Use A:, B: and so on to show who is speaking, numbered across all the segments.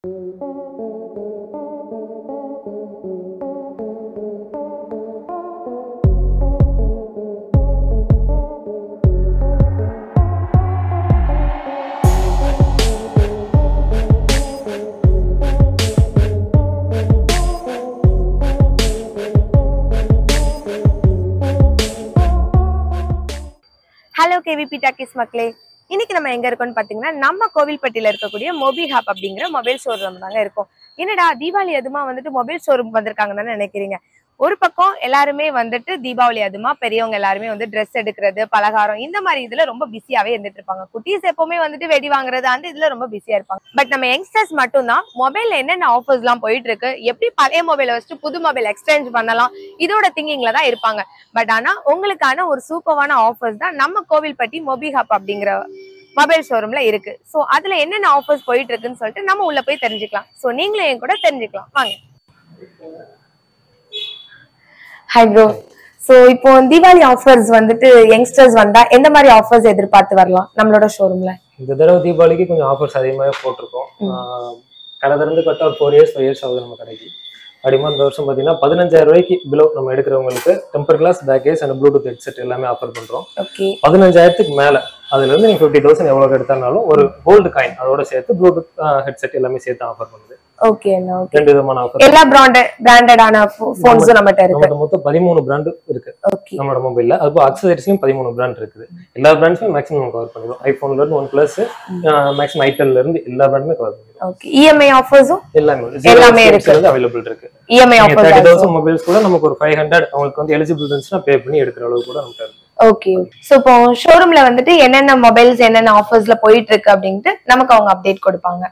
A: Hello KVP talkies மக்களே இன்னைக்கு நம்ம எங்க இருக்கோம்னு பாத்தீங்கன்னா நம்ம கோவில்பட்டியில இருக்கக்கூடிய மொபி ஹாப் அப்படிங்கிற மொபைல் ஷோரூம் தாங்க இருக்கும் என்னடா தீபாவளி அதுமா வந்துட்டு மொபைல் ஷோரூம் வந்திருக்காங்கன்னு தானே நினைக்கிறீங்க ஒரு பக்கம் எல்லாருமே வந்துட்டு தீபாவளி அதுமா பெரியவங்க எல்லாருமே வந்து ட்ரெஸ் எடுக்கிறது பலகாரம் இந்த மாதிரி இதுல ரொம்ப பிஸியாவே இருந்துட்டு இருப்பாங்க குட்டீஸ் எப்பவுமே வந்துட்டு வெடி வாங்குறது அந்த இதுல ரொம்ப பிஸியா இருப்பாங்க பட் நம்ம யங்ஸ்டர்ஸ் மட்டும்தான் மொபைல்ல என்னென்ன ஆஃபர்ஸ் எல்லாம் போயிட்டு இருக்கு எப்படி பழைய மொபைலை வச்சுட்டு புது மொபைல் எக்ஸ்சேஞ்ச் பண்ணலாம் இதோட திங்கிங்ல தான் இருப்பாங்க பட் ஆனா உங்களுக்கான ஒரு சூப்பரான ஆஃபர்ஸ் தான் நம்ம கோவில்பட்டி மொபி ஹப் அப்படிங்கிற மொபைல் ஷோரூம்ல இருக்கு சோ அதுல என்னென்ன ஆஃபர்ஸ் போயிட்டு இருக்குன்னு சொல்லிட்டு நம்ம உள்ள போய் தெரிஞ்சுக்கலாம் சோ நீங்களும் என் கூட தெரிஞ்சுக்கலாம் வாங்க ஹாய் ப்ரோ சோ இப்போ தீபாவளி ஆஃபர்ஸ் வந்துட்டு யங்ஸ்டர்ஸ் வந்தா எந்த மாதிரி ஆஃபர்ஸ் எதிர்பார்த்து வரலாம் நம்மளோட ஷோரூம்ல
B: இந்த தடவை தீபாவளிக்கு கொஞ்சம் ஆஃபர்ஸ் அதிகமாகவே போட்டிருக்கோம் ஆஹ் கடை திறந்து கரெக்டாக ஒரு ஃபோர் இயர்ஸ் ஃபைவ் இயர்ஸ் ஆகுது நம்ம கடைக்கு அப்படிமா இந்த வருஷம் பார்த்தீங்கன்னா பதினஞ்சாயிரம் ரூபாய்க்கு பிலோ நம்ம எடுக்கிறவங்களுக்கு temper glass package and bluetooth headset எல்லாமே ஆஃபர் பண்ணுறோம்
A: ஓகே
B: பதினஞ்சாயிரத்துக்கு மேலே அதுல இருந்து நீங்கள் ஃபிஃப்டி தௌசண்ட் எவ்வளோ எடுத்தாலும் ஒரு கோல்டு காயின் அதோட சேர்த்து ப்ளூடூத் ஹெட்செட் எல்லாமே சேர்த்து ஆஃபர் பண்ணுது
A: ஓகே அண்ணா ஓகே
B: ரெண்டு விதமான ஆஃபர்
A: எல்லா பிராண்டட் பிராண்டடான போன்ஸும் நம்மகிட்ட இருக்கு
B: நம்மகிட்ட மொத்தம் பதிமூணு பிராண்டு இருக்கு
A: ஓகே
B: நம்மளோட மொபைல்ல அதுபோல் அக்சசரிஸ்லையும் பதிமூணு பிராண்ட் இருக்குது எல்லா பிராண்ட்ஸுமே மேக்ஸிமம் கவர் பண்ணிடுவோம் ஐஃபோன்ல இருந்து ஒன் பிளஸ் மேக்ஸிமம் ஐட்டல்ல இருந்து எல்லா பிராண்டுமே கவர் பண்ணிடுவோம்
A: ஓகே இஎம்ஐ ஆஃபர்ஸும்
B: எல்லாமே
A: எல்லாமே இருக்கு.
B: அவைலபிள் இருக்கு
A: EMI
B: thirty
A: offer
B: thousand mobiles கூட நமக்கு ஒரு ஃபைவ் ஹண்ட்ரட் அவங்களுக்கு வந்து எலிஜிபிள் இருந்துச்சுன்னா பே பண்ணி எடுக்கிற அளவு கூட நமக்கு இருக்கு
A: ஓகே சோ இப்போ ஷோரூம்ல வந்துட்டு என்னென்ன மொபைல்ஸ் என்னென்ன ஆஃபர்ஸ்ல போயிட்டு இருக்கு அப்படின்ட்டு நமக்கு அவங்க அப்டேட் கொடுப்பாங்க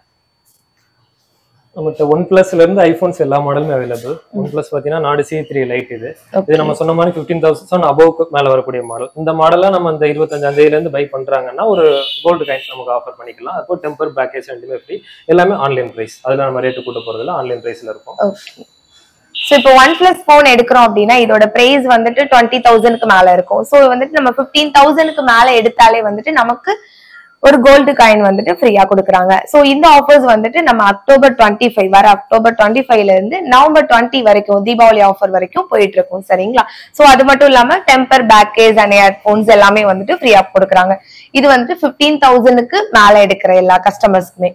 B: நமக்கு ஒன் பிளஸ்ல இருந்து ஐபோன்ஸ் எல்லா மாடலுமே அவைலபிள் ஒன் பிளஸ் பாத்தீங்கன்னா நாடு சி த்ரீ லைட் இது இது நம்ம சொன்ன மாதிரி ஃபிஃப்டீன் தௌசண்ட் அபோவ்க்கு மேல வரக்கூடிய மாடல் இந்த மாடலாம் நம்ம இந்த இருபத்தஞ்சாம் தேதியில இருந்து பை பண்றாங்கன்னா ஒரு கோல்டு காயின் நமக்கு ஆஃபர் பண்ணிக்கலாம் அப்போ டெம்பர் பேக்கேஜ் ரெண்டுமே ஃப்ரீ எல்லாமே ஆன்லைன் பிரைஸ் அதுல நம்ம ரேட்டு கூட்ட போறதுல ஆன்லைன் பிரைஸ்ல இருக்கும்
A: ஓகே சோ இப்போ ஒன் பிளஸ் போன் எடுக்கிறோம் அப்படின்னா இதோட பிரைஸ் வந்துட்டு டுவெண்ட்டி தௌசண்ட்க்கு மேல இருக்கும் சோ வந்துட்டு நம்ம பிப்டீன் தௌசண்ட்க்கு மேல எடுத்தாலே வந்துட்டு நமக்கு ஒரு கோல்டு காயின் வந்துட்டு ஃப்ரீயா கொடுக்குறாங்க சோ இந்த ஆஃபர்ஸ் வந்துட்டு நம்ம அக்டோபர் டுவெண்ட்டி ஃபைவ் வர அக்டோபர் டுவெண்ட்டி ஃபைவ்ல இருந்து நவம்பர் டுவெண்ட்டி வரைக்கும் தீபாவளி ஆஃபர் வரைக்கும் போயிட்டு இருக்கும் சரிங்களா சோ அது மட்டும் இல்லாம டெம்பர் பேக்கேஜ் அண்ட் இயர்போன்ஸ் எல்லாமே வந்துட்டு ஃப்ரீயா கொடுக்குறாங்க இது வந்துட்டு பிப்டீன் தௌசண்ட்க்கு மேல எடுக்கிற எல்லா கஸ்டமர்ஸ்க்குமே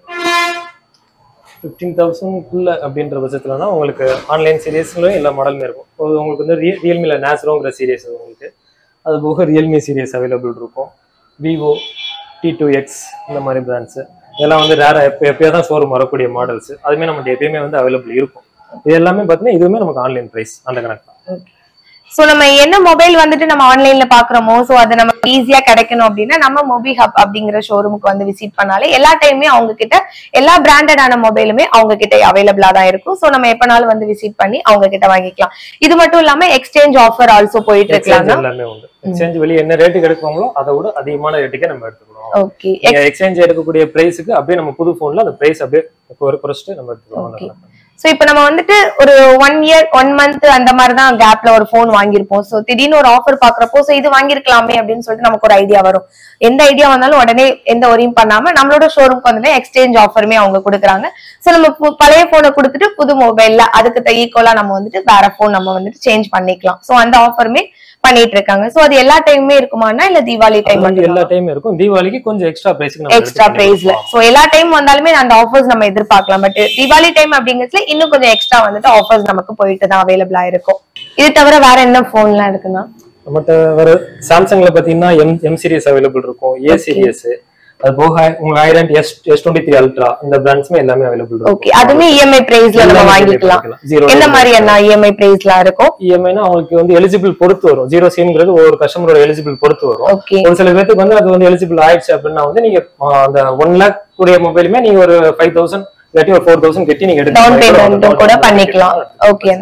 B: ஃபிஃப்டீன் தௌசண்ட்குள்ள அப்படின்ற பட்சத்துலனா உங்களுக்கு ஆன்லைன் சீரியஸ்லயும் எல்லா மாடலுமே இருக்கும் ஒரு உங்களுக்கு வந்து ரிய ரியல்மியில் நேசரோங்கிற சீரியஸ் உங்களுக்கு அது போக ரியல்மி சீரியஸ் அவைலபிள் இருக்கும் விவோ டி டூ எக்ஸ் இந்த மாதிரி பிராண்ட்ஸு இதெல்லாம் வந்து ரேராக எப்போ எப்போயா தான் ஷோரூம் வரக்கூடிய மாடல்ஸ் அதுவுமே நம்மகிட்ட எப்பயுமே வந்து அவைலபிள் இருக்கும் இது எல்லாமே பார்த்தீங்கன்னா இதுவுமே நமக்கு ஆன்லைன் ப்ரைஸ் அந்த கணக்கு தான்
A: சோ நம்ம என்ன மொபைல் வந்துட்டு நம்ம ஆன்லைன்ல பாக்குறோமோ சோ அது நமக்கு ஈஸியா கிடைக்கணும் அப்படின்னா நம்ம மொபி ஹப் அப்படிங்கிற ஷோரூமுக்கு வந்து விசிட் பண்ணாலே எல்லா டைமுமே அவங்க கிட்ட எல்லா பிராண்டடான மொபைலுமே அவங்க கிட்ட அவைலபிளா தான் இருக்கும் சோ நம்ம எப்பனாலும் வந்து விசிட் பண்ணி அவங்க கிட்ட வாங்கிக்கலாம் இது மட்டும் இல்லாம எக்ஸ்சேஞ்ச் ஆஃபர் ஆல்சோ போயிட்டு
B: எக்ஸ்சேஞ்ச்
A: இருக்கலாம்
B: எல்லாமே உண்டு எக்ஸ்சேஞ்ச் வெளியே என்ன ரேட்டுக்கு எடுப்பாங்களோ அதை விட அதிகமான ரேட்டுக்கே நம்ம எடுத்துக்கிறோம்
A: ஓகே
B: நீங்க எக்ஸ்சேஞ்ச் எடுக்கக்கூடிய பிரைஸுக்கு அப்படியே நம்ம புது போன்ல அந்த பிரைஸ் அப்படியே குறை- குறைச்சிட்டு நம்ம எடுத்துக்கலாம் அந்த
A: Okay.
B: கணக்கு.
A: சோ இப்போ நம்ம வந்துட்டு ஒரு ஒன் இயர் ஒன் மந்த் அந்த மாதிரி தான் கேப்ல ஒரு ஃபோன் வாங்கியிருப்போம் சோ திடீர்னு ஒரு ஆஃபர் பாக்குறப்போ சோ இது வாங்கியிருக்கலாமே அப்படின்னு சொல்லிட்டு நமக்கு ஒரு ஐடியா வரும் எந்த ஐடியா வந்தாலும் உடனே எந்த ஒரியும் பண்ணாம நம்மளோட ஷோரூம்க்கு வந்து எக்ஸ்சேஞ்ச் ஆஃபருமே அவங்க கொடுக்குறாங்க சோ நம்ம பு- பழைய போனை கொடுத்துட்டு புது மொபைல்ல அதுக்கு ஈக்குவலா நம்ம வந்துட்டு வேற போன் நம்ம வந்துட்டு சேஞ்ச் பண்ணிக்கலாம் சோ அந்த ஆஃபருமே பண்ணிட்டு இருக்காங்க சோ அது எல்லா டைமுமே இருக்குமானா இல்ல தீபாவளி
B: அது
A: டைம்
B: வந்து எல்லா டைம் இருக்கும் தீபாவளிக்கு கொஞ்சம் எக்ஸ்ட்ரா பிரைஸ்க்கு
A: எக்ஸ்ட்ரா பிரைஸ்ல சோ எல்லா டைம் வந்தாலுமே அந்த ஆஃபர்ஸ் நம்ம எதிர்பார்க்கலாம் பட் தீபாவளி டைம் அப்படிங்கிறதுல இன்னும் கொஞ்சம் எக்ஸ்ட்ரா வந்துட்டு ஆஃபர்ஸ் நமக்கு போயிட்டு தான் அவைலபிளா இருக்கும் இது தவிர வேற என்ன போன்லாம் இருக்குன்னா
B: நம்மகிட்ட வர சாம்சங்ல பாத்தீங்கன்னா எம் எம் சீரிஸ் அவைலபிள் இருக்கும் ஏ சீரியஸ் அது போக உங்களுக்கு ஆயிரம் S S twenty three ultra இந்த பிராண்ட்ஸ்மே எல்லாமே அவைலபிள்
A: ஓகே அதுமே இஎம்ஐ பிரைஸ்ல நம்ம
B: எல்லாமே
A: வாங்கிக்கலாம்
B: பண்ணிக்கலாம். Zero
A: எந்த மாதிரி என்ன இஎம்ஐ பிரைஸ்லாம் இருக்கும்
B: இஎம்ஐனா அவங்களுக்கு வந்து எலிஜிபிள் பொறுத்து வரும் ஜீரோ சிம்ங்கிறது ஒவ்வொரு கஸ்டமரோட எலிஜிபிள் பொறுத்து வரும்
A: ஓகே
B: ஒரு சில பேருக்கு வந்து அது வந்து எலிஜிபிள் ஆயிடுச்சு அப்படின்னா வந்து நீங்க ஆ, அந்த ஒன் லேக் கூடிய மொபைலுமே நீங்க ஒரு ஃபைவ் தௌசண்ட் இல்லாட்டி ஒரு ஃபோர் தௌசண்ட் கட்டி நீங்க
A: டவுன் பேமெண்ட் கூட பண்ணிக்கலாம் ஓகே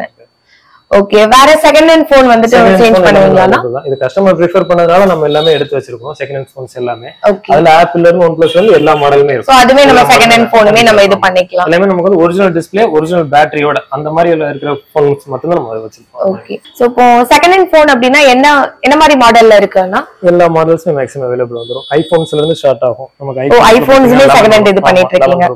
A: ஓகே வேற செகண்ட் ஹேண்ட் போன் வந்துட்டு சேஞ்ச் பண்ணுவீங்களா
B: இது கஸ்டமர் ப்ரிஃபர் பண்ணதுனால நம்ம எல்லாமே எடுத்து வச்சிருக்கோம் செகண்ட் ஹேண்ட் ஃபோன்ஸ் எல்லாமே
A: ஓகே
B: அதுல ஆப்பிள் இருந்து ஒன் பிளஸ் இருந்து எல்லா மாடலுமே
A: சோ
B: இருக்கும்
A: அதுவே நம்ம செகண்ட் ஹேண்ட் போனுமே நம்ம இது பண்ணிக்கலாம்
B: எல்லாமே நமக்கு வந்து ஒரிஜினல் டிஸ்ப்ளே ஒரிஜினல் பேட்டரியோட அந்த மாதிரி எல்லாம் இருக்கிற போன்ஸ் மட்டும் தான் நம்ம வச்சிருப்போம்
A: ஓகே சோ இப்போ செகண்ட் ஹேண்ட் போன் அப்படின்னா என்ன என்ன மாதிரி மாடல்ல இருக்குன்னா
B: எல்லா மாடல்ஸுமே மேக்ஸிமம் அவைலபிள் வந்துரும் ஐபோன்ஸ்ல இருந்து ஸ்டார்ட் ஆகும் நமக்கு
A: ஓ,
B: iPhones
A: iPhones லயே
B: பாத்தீங்கன்னா
A: second hand இது
B: ஆமா,
A: பண்ணிட்டு இருக்கீங்க.
B: 11 இருக்கும்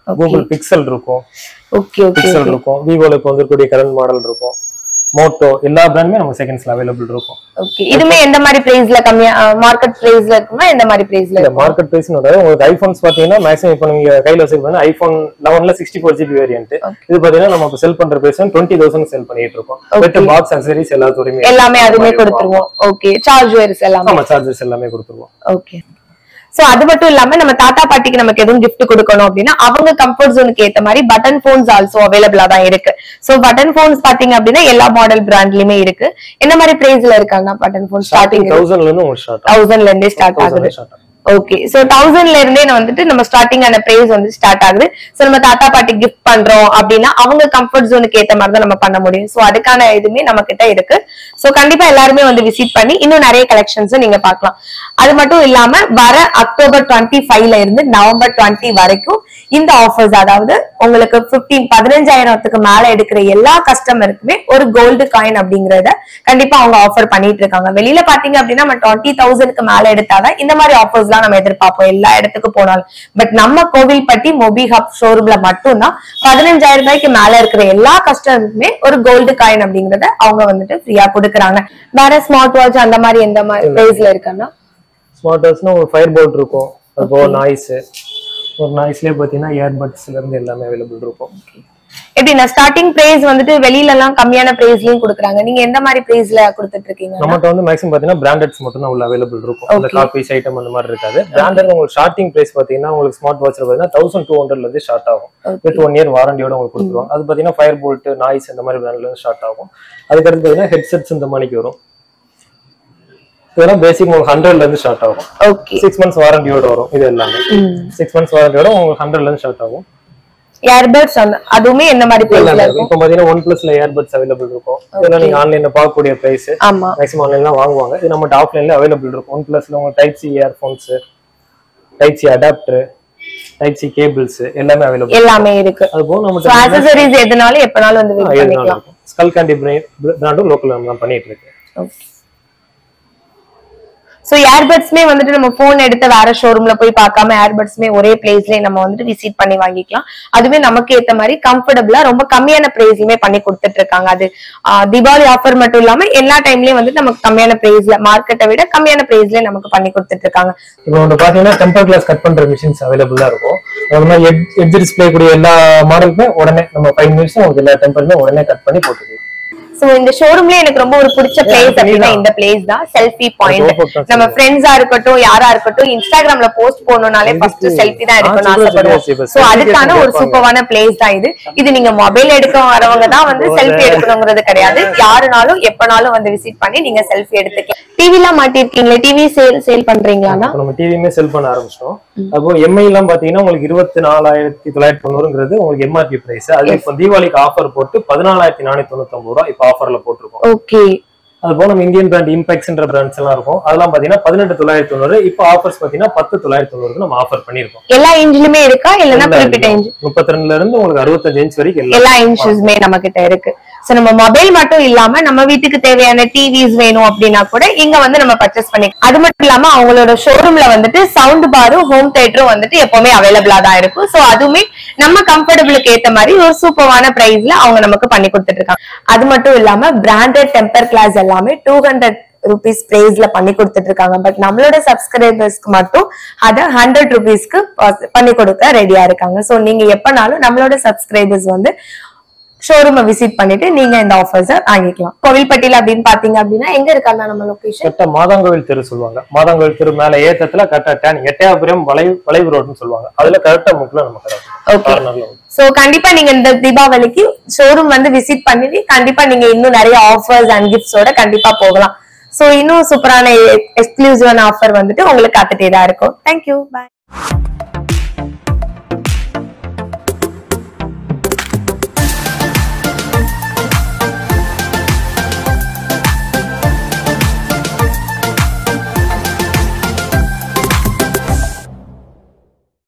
B: கூகுள் பிக்சல் இருக்கும்
A: ஓகே ஓகே
B: பிக்சல் இருக்கும் விவோல இப்போ வந்துருக்கூடிய கரண்ட் மாடல் இருக்கும் மோட்டோ எல்லா பிராண்டுமே நம்ம செகண்ட்ஸ்ல அவைலபிள் இருக்கும்
A: ஓகே இதுமே எந்த மாதிரி பிரைஸ்ல கம்மியா மார்க்கெட் பிரைஸ்ல இருக்குமா எந்த மாதிரி பிரைஸ்ல
B: இந்த மார்க்கெட் பிரைஸ் உங்களுக்கு ஐபோன்ஸ் பாத்தீங்கன்னா மேக்ஸிமம் இப்போ நீங்க கையில வச்சிருக்கீங்க ஐபோன் லெவன்ல சிக்ஸ்டி ஃபோர் ஜிபி வேரியன்ட் இது பாத்தீங்கன்னா நம்ம இப்போ செல் பண்ற பிரைஸ் டுவெண்ட்டி தௌசண்ட் செல் பண்ணிட்டு இருக்கோம் வித் பாக்ஸ் அக்சரிஸ் எல்லாத்தோடையுமே
A: எல்லாமே அதுமே கொடுத்துருவோம் ஓகே சார்ஜ் வேர்ஸ் எல்லாமே
B: ஆமா சார்ஜஸ் எல்லாமே கொடுத்துருவோம்
A: ஓகே சோ அது மட்டும் இல்லாம நம்ம தாத்தா பாட்டிக்கு நமக்கு எதுவும் gift கொடுக்கணும் அப்படின்னா அவங்க கம்ஃபர்ட் ஜோனுக்கு ஏத்த மாதிரி பட்டன் போன்ஸ் ஆல்சோ அவைலபிளா தான் இருக்கு சோ பட்டன் போன்ஸ் பாத்தீங்க அப்படின்னா எல்லா மாடல் பிராண்ட்லயுமே இருக்கு என்ன மாதிரி பிரைஸ்ல இருக்காங்க பட்டன் போன் ஸ்டார்டிங்
B: தௌசண்ட்ல இருந்து உங்களுக்கு ஸ்டார்ட்
A: தௌசண்ட்ல இருந்தே ஸ்டார்ட் ஆகுது
B: ஸ்டார்ட்
A: ஓகே சோ தௌசண்ட்ல இருந்தே நான் வந்துட்டு நம்ம ஸ்டார்டிங் ஆன பிரைஸ் வந்து ஸ்டார்ட் ஆகுது சோ நம்ம தாத்தா பாட்டி கிஃப்ட் பண்றோம் அப்படின்னா அவங்க கம்ஃபர்ட் ஜோனுக்கு ஏத்த மாதிரி தான் நம்ம பண்ண முடியும் சோ அதுக்கான இதுமே நம்ம கிட்ட இருக்கு சோ கண்டிப்பா எல்லாருமே வந்து விசிட் பண்ணி இன்னும் நிறைய கலெக்ஷன்ஸ் நீங்க பார்க்கலாம் அது மட்டும் இல்லாம வர அக்டோபர் டுவெண்ட்டி ஃபைவ்ல இருந்து நவம்பர் டுவெண்ட்டி வரைக்கும் இந்த ஆஃபர்ஸ் அதாவது உங்களுக்கு பிப்டீன் பதினஞ்சாயிரத்துக்கு மேல எடுக்கிற எல்லா கஸ்டமருக்குமே ஒரு கோல்டு காயின் அப்படிங்கறத கண்டிப்பா அவங்க ஆஃபர் பண்ணிட்டு இருக்காங்க வெளியில பாத்தீங்க அப்படின்னா நம்ம டுவெண்ட்டி தௌசண்ட்க்கு மேல எடுத்தாதான் இந்த மாதிரி ஆஃபர்ஸ் எல்லாம் நம்ம எதிர்பார்ப்போம் எல்லா இடத்துக்கு போனாலும் பட் நம்ம கோவில்பட்டி மொபி ஹப் ஷோரூம்ல மட்டும்தான் பதினஞ்சாயிரம் ரூபாய்க்கு மேல இருக்கிற எல்லா கஸ்டமருக்குமே ஒரு கோல்டு காயின் அப்படிங்கறத அவங்க வந்துட்டு ஃப்ரீயா கொடுக்குறாங்க வேற ஸ்மார்ட் வாட்ச் அந்த மாதிரி எந்த மாதிரி பிரைஸ்ல இருக்குன்னா
B: ஸ்மார்ட் வாட்ச்னா உங்களுக்கு ஃபயர் போல்ட் இருக்கும் அதுபோக நாய்ஸ் ஒரு நாய்ஸ்லயே பாத்தீங்கன்னா இயர்பட்ஸ்ல இருந்து எல்லாமே அவைலபிள் இருக்கும்
A: எப்படின்னா ஸ்டார்டிங் பிரைஸ் வந்துட்டு வெளியில எல்லாம் கம்மியான பிரைஸ்லயும் கொடுக்குறாங்க நீங்க எந்த மாதிரி பிரைஸ்ல கொடுத்துட்டு இருக்கீங்க
B: நம்மகிட்ட வந்து மேக்ஸிமம் பாத்தீங்கன்னா பிராண்டட்ஸ் மட்டும் தான் உள்ள அவைலபிள் இருக்கும் இந்த
A: Okay.
B: காப்பீஸ் ஐட்டம் அந்த மாதிரி இருக்காது பிராண்டட் உங்களுக்கு ஸ்டார்டிங் பிரைஸ் பாத்தீங்கன்னா உங்களுக்கு ஸ்மார்ட் வாட்ச்ல பாத்தீங்கன்னா தௌசண்ட் டூ ஹண்ட்ரட்ல இருந்து ஸ்டார்ட் ஆகும் வித் ஒன் இயர் வாரண்டியோட உங்களுக்கு கொடுத்துருவோம் அது பாத்தீங்கன்னா ஃபயர் போல்ட் நாய்ஸ் இந்த மாதிரி பிராண்ட்ல இருந்து ஸ்டார்ட் ஆகும் அதுக்கடுத்து பாத்தீங்கன்னா ஹெட்செட்ஸ் இந்த மாதிரிக்கு வரும் இதெல்லாம் பேசிக் உங்களுக்கு ஹண்ட்ரட்ல இருந்து ஸ்டார்ட் ஆகும்
A: ஓகே
B: சிக்ஸ் மந்த்ஸ் வாரண்டியோட வரும் இது எல்லாமே சிக்ஸ் மந்த்ஸ் வாரண்டியோட உங்களுக்கு ஹண்ட்ரட்ல இருந்து ஸ்டார்ட் ஆகும்
A: ஏர்பட்ஸ் அதுவுமே என்ன மாதிரி பிரைஸ்ல
B: எல்லாமே
A: இருக்கும்
B: இப்போ பாத்தீங்கன்னா ஒன் பிளஸ்ல இயர்பட்ஸ் அவைலபிள் இருக்கும் இதெல்லாம் நீங்க ஆன்லைன்ல பார்க்கக்கூடிய பிரைஸ்
A: ஆமா
B: மேக்ஸிமம் ஆன்லைன்ல வாங்குவாங்க இது நம்ம ஆஃப்லைன்ல அவைலபிள் இருக்கும் ஒன் பிளஸ்ல உங்களுக்கு type C earphones type C adapter type C cables எல்லாமே அவைலபிள்
A: எல்லாமே இருக்கு
B: அது போக
A: சோ
B: நம்ம
A: ஆக்சசரிஸ் எதுனாலும் எப்பனாலும் வந்து விசிட் பண்ணிக்கலாம்
B: இருக்கும் ஸ்கல் கேண்டி பிராண்டும் லோக்கல் நம்ம பண்ணிட்டு இருக்கு
A: ஓகே சோ ஏர்பட்ஸ்மே வந்துட்டு நம்ம போன் எடுத்து வேற ஷோரூம்ல போய் பார்க்காம ஏர்பட்ஸ்மே ஒரே பிளேஸ்லயே நம்ம வந்துட்டு விசிட் பண்ணி வாங்கிக்கலாம் அதுவே நமக்கு ஏத்த மாதிரி கம்ஃபர்டபுளா ரொம்ப கம்மியான பிரைஸ்லயுமே பண்ணி கொடுத்துட்டு இருக்காங்க அது ஆஹ் தீபாவளி ஆஃபர் மட்டும் இல்லாம எல்லா டைம்லயும் வந்து நமக்கு கம்மியான பிரைஸ்ல மார்க்கெட்டை விட கம்மியான பிரைஸ்ல நமக்கு பண்ணி கொடுத்துட்டு இருக்காங்க
B: இப்போ வந்து பாத்தீங்கன்னா டெம்பர் கிளாஸ் கட் பண்ற மிஷின்ஸ் அவைலபிளா இருக்கும் அந்த மாதிரி எட்ஜ் டிஸ்பிளே கூடிய எல்லா மாடலுமே உடனே நம்ம ஃபைவ் மினிட்ஸ் உங்களுக்கு எல்லா டெம்பருமே உடனே கட் பண்ணி போட்டுருவோம்
A: சோ இந்த ஷோரூம்ல எனக்கு ரொம்ப ஒரு பிடிச்ச பிளேஸ் அப்படின்னா இந்த பிளேஸ் தான் செல்ஃபி பாயிண்ட்
B: Go for
A: நம்ம ஃப்ரெண்ட்ஸா இருக்கட்டும் யாரா இருக்கட்டும் இன்ஸ்டாகிராம்ல போஸ்ட் போடணும்னாலே ஃபர்ஸ்ட் செல்ஃபி தான் எடுக்கணும்னு
B: ஆ, super,
A: ஆசைப்படுவோம்
B: super, super.
A: சோ அதுக்கான
B: Selfie
A: ஒரு
B: கேட்பாங்க.
A: சூப்பரான பிளேஸ் தான் இது இது நீங்க மொபைல் எடுக்க வரவங்க தான் வந்து செல்ஃபி எடுக்கணுங்கிறது கிடையாது யாருனாலும் எப்பனாலும் வந்து விசிட் பண்ணி நீங்க செல்ஃபி எடுத்துக்கலாம் டிவி எல்லாம் மாட்டிருக்கீங்களா டிவி சேல் சேல் பண்றீங்களாண்ணா
B: இப்போ நம்ம டிவியுமே செல் பண்ண ஆரம்பிச்சிட்டோம் அப்போ எம்ஐ எல்லாம் பாத்தீங்கன்னா உங்களுக்கு இருபத்தி நாலாயிரத்தி தொள்ளாயிரத்தி தொண்ணூறுங்கிறது உங்களுக்கு எம்ஆர்பி பிரைஸ் அது இப்போ தீபாவளிக்கு ஆஃபர் போட்டு பதினாலாயிரத்தி நானூத்தி தொண்ணூத்தி ஒன்பது ரூபா இப்போ ஆஃபர்ல போட்டிருக்கோம்
A: ஓகே
B: அது போக நம்ம இந்தியன் பிராண்ட் இம்பெக்ஸ்ன்ற பிராண்ட்ஸ் எல்லாம் இருக்கும் அதெல்லாம் பாத்தீங்கன்னா பதினெட்டு தொள்ளாயிரத்தி தொண்ணூறு இப்போ ஆஃபர்ஸ் பாத்தீங்கன்னா பத்து தொள்ளாயிரத்தி தொண்ணூறுக்கு நம்ம ஆஃபர் பண்ணிருக்கோம்
A: எல்லா இன்ஜிலுமே இருக்கா இல்லைன்னா குறிப்பிட்ட இன்ஜின்
B: முப்பத்தி ரெண்டுல இருந்து உங்களுக்கு அறுபத்தஞ்சு இன்ச் வரைக்கும் எல்லாம்
A: எல்லா இன்ஷூஸ்மே நம்ம கிட்ட இருக்கு சோ நம்ம மொபைல் மட்டும் இல்லாம நம்ம வீட்டுக்கு தேவையான டிவிஸ் வேணும் அப்படின்னா கூட இங்க வந்து நம்ம பர்ச்சேஸ் பண்ணி அது மட்டும் இல்லாம அவங்களோட ஷோரூம்ல வந்துட்டு சவுண்ட் பாரும் ஹோம் தியேட்டரும் வந்துட்டு எப்பவுமே அவைலபிளா தான் இருக்கும் சோ அதுவுமே நம்ம கம்ஃபர்டபுளுக்கு ஏத்த மாதிரி ஒரு சூப்பரான பிரைஸ்ல அவங்க நமக்கு பண்ணி கொடுத்துட்டு இருக்காங்க அது மட்டும் இல்லாம பிராண்டட் டெம்பர் கிளாஸ் எல்லாமே டூ ஹண்ட்ரட் ருபீஸ் பிரைஸ்ல பண்ணி கொடுத்துட்டு இருக்காங்க பட் நம்மளோட சப்ஸ்கிரைபர்ஸ்க்கு மட்டும் அத ஹண்ட்ரட் ருபீஸ்க்கு பண்ணி கொடுக்க ரெடியா இருக்காங்க சோ நீங்க எப்பனாலும் நம்மளோட சப்ஸ்கிரைபர்ஸ் வந்து ஷோரூமை விசிட் பண்ணிட்டு நீங்க இந்த ஆஃபர்ஸ வாங்கிக்கலாம் கோவில்பட்டியில அப்படின்னு பாத்தீங்க அப்படின்னா எங்க இருக்காங்க நம்ம லொகேஷன்
B: கரெக்டா மாதாங்கோவில் தெரு சொல்லுவாங்க மாதாங்கோவில் தெரு மேல ஏத்தத்துல கரெக்டா டேன் எட்டயாபுரம் வளைவு வளைவு ரோடுன்னு சொல்லுவாங்க அதுல கரெக்டா முக்கில் நம்ம கடை
A: ஓகே
B: கார்னர்ல வந்து
A: சோ கண்டிப்பா நீங்க இந்த தீபாவளிக்கு ஷோரூம் வந்து விசிட் பண்ணிட்டு கண்டிப்பா நீங்க இன்னும் நிறைய ஆஃபர்ஸ் அண்ட் கிஃப்ட்ஸோட கண்டிப்பா போகலாம் சோ இன்னும் சூப்பரான எக்ஸ்க்ளூசிவான ஆஃபர் வந்துட்டு உங்களுக்கு காத்துட்டே தான் இருக்கும் தேங்க்யூ பாய்